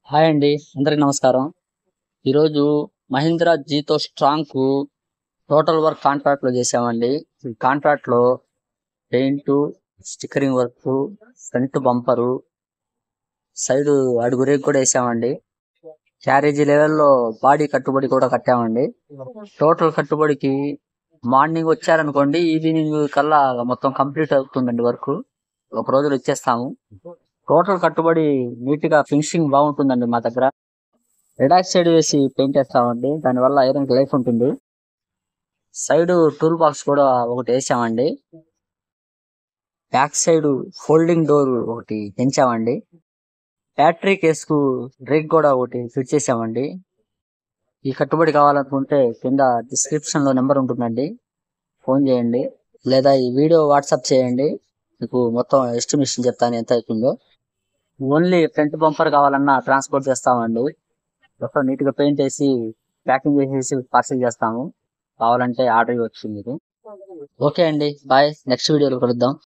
hi అండి అందరికి నమస్కారం ఈరోజు మహీంద్రా జీతో స్ట్రాంగ్ కు టోటల్ వర్క్ కాంట్రాక్ట్ లో చేసామండి ఈ కాంట్రాక్ట్ లో paint stickering work front bumper side అడుగు రేకు కూడా వేసామండి క్యారేజీ లెవెల్లో బాడీ కట్టుబడి కూడా కట్టామండి టోటల్ కట్టుబడికి మార్నింగ్ వచ్చారనుకోండి ఈవినింగ్ కల్లా మొత్తం కంప్లీట్ అవుతుందండి వర్క్ ఒక రోజులో ఇచ్చేస్తాము టోటల్ కట్టుబడి నీట్ గా ఫినిషింగ్ బాగుంటుందండి మా దగ్గర రిడాక్స్ సైడ్ వేసి పెయింట్ వేస్తామండి దానివల్ల ఐరన్ లైఫ్ ఉంటుంది సైడ్ టూల్ బాక్స్ కూడా ఒకటి వేసామండి బ్యాక్ సైడ్ ఫోల్డింగ్ డోర్ ఒకటి పెంచామండి బ్యాటరీ కేసుకు రేక్ కూడా ఒకటి ఫిట్ చేసామండి ఈ కట్టుబడి కావాలనుకుంటే కింద డిస్క్రిప్షన్ లో నెంబర్ ఉంటుందండి ఫోన్ చేయండి లేదా ఈ వీడియో వాట్సాప్ చేయండి మీకు మొత్తం ఎస్టిమేషన్ చెప్తాను ఎంత అవుతుందో ఓన్లీ ఫ్రంట్ బంపర్ కావాలన్నా ట్రాన్స్పోర్ట్ చేస్తామండి మొత్తం నీట్ గా పెయింట్ వేసి ప్యాకింగ్ చేసేసి పార్సల్ చేస్తాము కావాలంటే ఆర్డర్ ఇవ్వచ్చు మీరు ఓకే అండి బాయ్ నెక్స్ట్ వీడియోలో కలుద్దాం